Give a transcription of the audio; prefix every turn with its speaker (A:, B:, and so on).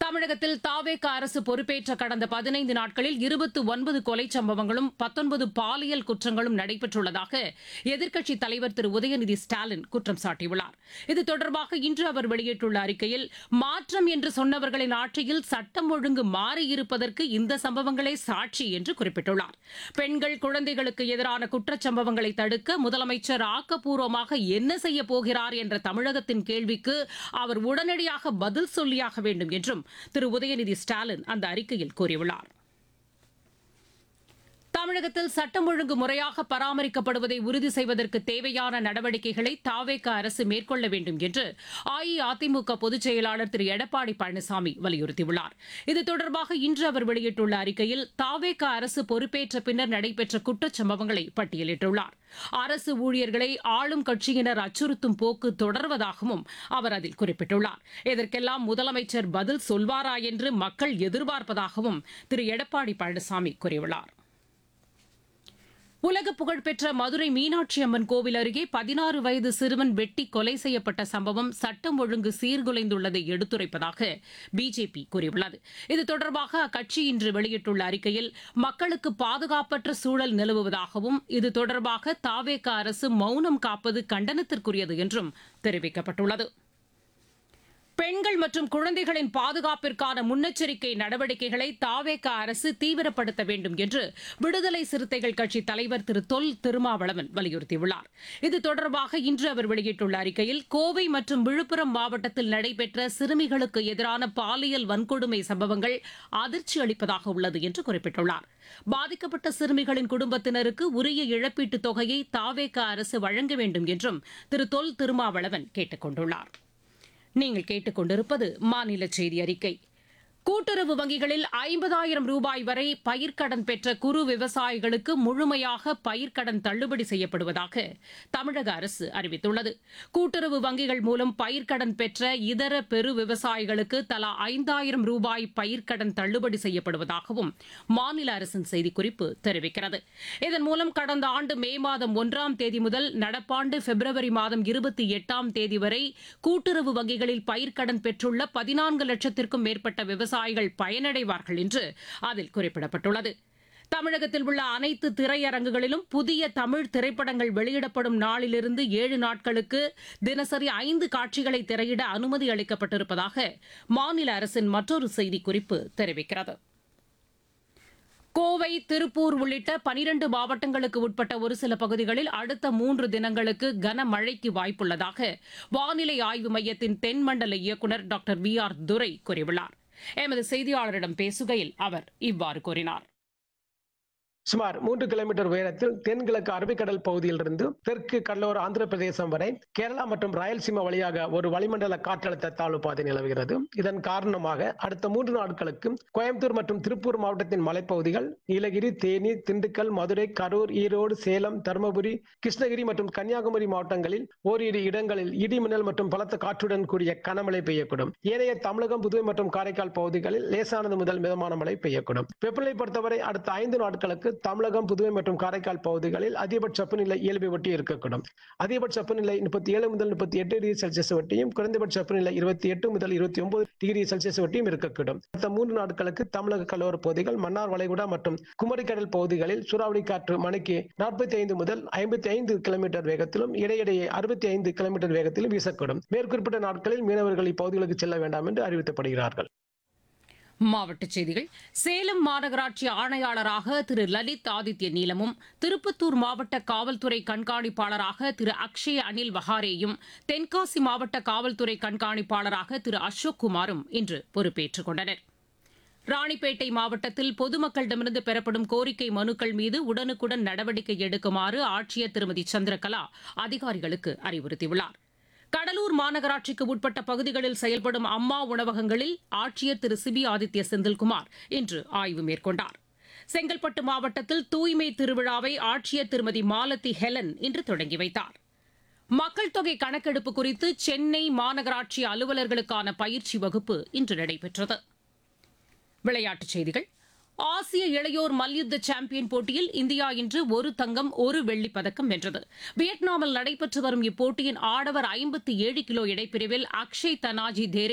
A: தமிழகத்தில் தாவேக அரசு பொறுப்பேற்ற கடந்த பதினைந்து நாட்களில் இருபத்து ஒன்பது கொலை சம்பவங்களும் பத்தொன்பது பாலியல் குற்றங்களும் நடைபெற்றுள்ளதாக எதிர்க்கட்சித் தலைவர் திரு உதயநிதி ஸ்டாலின் குற்றம் சாட்டியுள்ளார் இது தொடர்பாக இன்று அவர் வெளியிட்டுள்ள அறிக்கையில் மாற்றம் என்று சொன்னவர்களின் ஆட்சியில் சட்டம் ஒழுங்கு மாறியிருப்பதற்கு இந்த சம்பவங்களே சாட்சி என்று குறிப்பிட்டுள்ளார் பெண்கள் குழந்தைகளுக்கு எதிரான குற்றச்சம்பவங்களை தடுக்க முதலமைச்சர் ஆக்கப்பூர்வமாக என்ன செய்ய போகிறார் என்ற தமிழகத்தின் கேள்விக்கு அவர் உடனடியாக பதில் சொல்லியாக வேண்டும் என்றும் திரு உதயநிதி ஸ்டாலின் அந்த அறிக்கையில் கூறியுள்ளார் தமிழகத்தில் சட்டம் ஒழுங்கு முறையாக பராமரிக்கப்படுவதை உறுதி செய்வதற்கு தேவையான நடவடிக்கைகளை தாவேக அரசு மேற்கொள்ள வேண்டும் என்று அஇஅதிமுக பொதுச் செயலாளர் திரு எடப்பாடி பழனிசாமி வலியுறுத்தியுள்ளார் இது தொடர்பாக இன்று அவர் வெளியிட்டுள்ள அறிக்கையில் தாவேக அரசு பொறுப்பேற்ற பின்னர் நடைபெற்ற குற்றச்சம்பவங்களை பட்டியலிட்டுள்ளார் அரசு ஊழியர்களை ஆளும் கட்சியினர் அச்சுறுத்தும் போக்கு தொடர்வதாகவும் அவர் அதில் குறிப்பிட்டுள்ளார் இதற்கெல்லாம் முதலமைச்சர் பதில் சொல்வாரா என்று மக்கள் எதிர்பார்ப்பதாகவும் திரு எடப்பாடி பழனிசாமி கூறியுள்ளார் உலக புகழ்பெற்ற மதுரை மீனாட்சி அம்மன் கோவில் அருகே பதினாறு வயது சிறுவன் வெட்டி கொலை செய்யப்பட்ட சம்பவம் சட்டம் ஒழுங்கு சீர்குலைந்துள்ளதை எடுத்துரைப்பதாக பிஜேபி கூறியுள்ளது இது தொடர்பாக அக்கட்சி இன்று வெளியிட்டுள்ள அறிக்கையில் மக்களுக்கு பாதுகாப்பற்ற சூழல் நிலவுவதாகவும் இது தொடர்பாக தாவேக அரசு மௌனம் காப்பது கண்டனத்திற்குரியது என்றும் தெரிவிக்கப்பட்டுள்ளது பெண்கள் மற்றும் குழந்தைகளின் பாதுகாப்பிற்கான முன்னெச்சரிக்கை நடவடிக்கைகளை தாவேக அரசு தீவிரப்படுத்த வேண்டும் என்று விடுதலை சிறுத்தைகள் கட்சி தலைவர் திரு தொல் திருமாவளவன் வலியுறுத்தியுள்ளார் இது தொடர்பாக இன்று அவர் வெளியிட்டுள்ள அறிக்கையில் கோவை மற்றும் விழுப்புரம் மாவட்டத்தில் நடைபெற்ற சிறுமிகளுக்கு எதிரான பாலியல் வன்கொடுமை சம்பவங்கள் அதிர்ச்சி அளிப்பதாக உள்ளது என்று குறிப்பிட்டுள்ளார் பாதிக்கப்பட்ட சிறுமிகளின் குடும்பத்தினருக்கு உரிய இழப்பீட்டுத் தொகையை தாவேக அரசு வழங்க வேண்டும் என்றும் திரு தொல் திருமாவளவன் கேட்டுக் கொண்டுள்ளார் நீங்கள் கேட்டுக்கொண்டிருப்பது மாநில செய்தி அறிக்கை கூட்டுறவு வங்கிகளில் ஐம்பதாயிரம் ரூபாய் வரை பயிர்க்கடன் பெற்ற குறு விவசாயிகளுக்கு முழுமையாக பயிர்க்கடன் தள்ளுபடி செய்யப்படுவதாக தமிழக அரசு அறிவித்துள்ளது கூட்டுறவு வங்கிகள் மூலம் பயிர்க்கடன் பெற்ற இதர பெரு விவசாயிகளுக்கு தலா ஐந்தாயிரம் ரூபாய் பயிர்க்கடன் தள்ளுபடி செய்யப்படுவதாகவும் மாநில அரசின் செய்திக்குறிப்பு தெரிவிக்கிறது இதன் மூலம் கடந்த ஆண்டு மே மாதம் ஒன்றாம் தேதி முதல் நடப்பாண்டு பிப்ரவரி மாதம் இருபத்தி எட்டாம் தேதி வரை கூட்டுறவு வங்கிகளில் பயிர்க்கடன் பெற்றுள்ள பதினான்கு லட்சத்திற்கும் மேற்பட்ட விவசாயிகள் பயனடைவார்கள் என்று அதில் குறிப்பிடப்பட்டுள்ளது தமிழகத்தில் உள்ள அனைத்து திரையரங்குகளிலும் புதிய தமிழ் திரைப்படங்கள் வெளியிடப்படும் நாளிலிருந்து ஏழு நாட்களுக்கு தினசரி ஐந்து காட்சிகளை திரையிட அனுமதி அளிக்கப்பட்டிருப்பதாக மாநில அரசின் மற்றொரு செய்திக்குறிப்பு தெரிவிக்கிறது கோவை திருப்பூர் உள்ளிட்ட பனிரண்டு மாவட்டங்களுக்கு உட்பட்ட ஒரு சில பகுதிகளில் அடுத்த மூன்று தினங்களுக்கு கனமழைக்கு வாய்ப்புள்ளதாக வானிலை ஆய்வு மையத்தின் தென்மண்டல இயக்குநர் டாக்டர் வி ஆர் துரை கூறியுள்ளார் எமது செய்தியாளரிடம் பேசுகையில் அவர் இவ்வாறு கூறினார்
B: சுமார் மூன்று கிலோமீட்டர் உயரத்தில் தென்கிழக்கு அரபிக்கடல் பகுதியிலிருந்து தெற்கு கடலோர ஆந்திர பிரதேசம் வரை கேரளா மற்றும் ராயல்சீமா வழியாக ஒரு வளிமண்டல காற்றழுத்த தாழ்வு பாதை நிலவுகிறது இதன் காரணமாக அடுத்த மூன்று நாட்களுக்கு கோயம்புத்தூர் மற்றும் திருப்பூர் மாவட்டத்தின் மலைப்பகுதிகள் நீலகிரி தேனி திண்டுக்கல் மதுரை கரூர் ஈரோடு சேலம் தருமபுரி கிருஷ்ணகிரி மற்றும் கன்னியாகுமரி மாவட்டங்களில் ஓரிரு இடங்களில் இடி மின்னல் மற்றும் பலத்த காற்றுடன் கூடிய கனமழை பெய்யக்கூடும் ஏனைய தமிழகம் புதுவை மற்றும் காரைக்கால் பகுதிகளில் லேசானது முதல் மிதமான மழை பெய்யக்கூடும் வெப்பநிலை பொறுத்தவரை அடுத்த ஐந்து நாட்களுக்கு தமிழகம் புதுவை மற்றும் காரைக்கால் பகுதிகளில் அதிகபட்ச வெப்பநிலை இயல்பை ஒட்டி இருக்கக்கூடும் அதிகபட்ச வெப்பநிலை முப்பத்தி ஏழு முதல் முப்பத்தி எட்டு டிகிரி செல்சியஸ் வட்டியும் குறைந்தபட்ச வெப்பநிலை இருபத்தி எட்டு முதல் இருபத்தி ஒன்பது டிகிரி செல்சியஸ் வட்டியும் இருக்கக்கூடும் அடுத்த மூன்று நாட்களுக்கு தமிழக கடலோர பகுதிகள் மன்னார் வளைகுடா மற்றும் குமரிக்கடல் பகுதிகளில் சூறாவளி காற்று மணிக்கு நாற்பத்தி ஐந்து முதல் ஐம்பத்தி ஐந்து கிலோமீட்டர் வேகத்திலும் இடையிடையே அறுபத்தி ஐந்து கிலோமீட்டர் வேகத்திலும் வீசக்கூடும் மேற்குறிப்பிட்ட நாட்களில் மீனவர்கள் இப்பகுதிகளுக்கு செல்ல வேண்டாம் என்று அறிவிக்கப்படுகிறார்கள்
A: மாவட்டச் செய்திகள் சேலம் மாநகராட்சி ஆணையாளராக திரு லலித் ஆதித்ய நீலமும் திருப்பத்தூர் மாவட்ட காவல்துறை கண்காணிப்பாளராக திரு அக்ஷய அனில் வஹாரேயும் தென்காசி மாவட்ட காவல்துறை கண்காணிப்பாளராக திரு அசோக் குமாரும் இன்று பொறுப்பேற்றுக் கொண்டனர் ராணிப்பேட்டை மாவட்டத்தில் பொதுமக்களிடமிருந்து பெறப்படும் கோரிக்கை மனுக்கள் மீது உடனுக்குடன் நடவடிக்கை எடுக்குமாறு ஆட்சியர் திருமதி சந்திரகலா அதிகாரிகளுக்கு அறிவுறுத்தியுள்ளார் கடலூர் மாநகராட்சிக்கு உட்பட்ட பகுதிகளில் செயல்படும் அம்மா உணவகங்களில் ஆட்சியர் திரு சிபி ஆதித்ய செந்தில்குமார் இன்று ஆய்வு மேற்கொண்டார் செங்கல்பட்டு மாவட்டத்தில் தூய்மை திருவிழாவை ஆட்சியர் திருமதி மாலதி ஹெலன் இன்று தொடங்கி வைத்தார் மக்கள் தொகை கணக்கெடுப்பு குறித்து சென்னை மாநகராட்சி அலுவலர்களுக்கான பயிற்சி வகுப்பு இன்று நடைபெற்றது விளையாட்டுச் செய்திகள் ஆசிய இளையோர் மல்யுத்த சாம்பியன் போட்டியில் இந்தியா இன்று ஒரு தங்கம் ஒரு வெள்ளிப் பதக்கம் வென்றது வியட்நாமில் நடைபெற்று வரும் இப்போட்டியின் ஆடவர் ஐம்பத்தி ஏழு கிலோ எடைப்பிரிவில் அக்ஷய் தனாஜி தேரே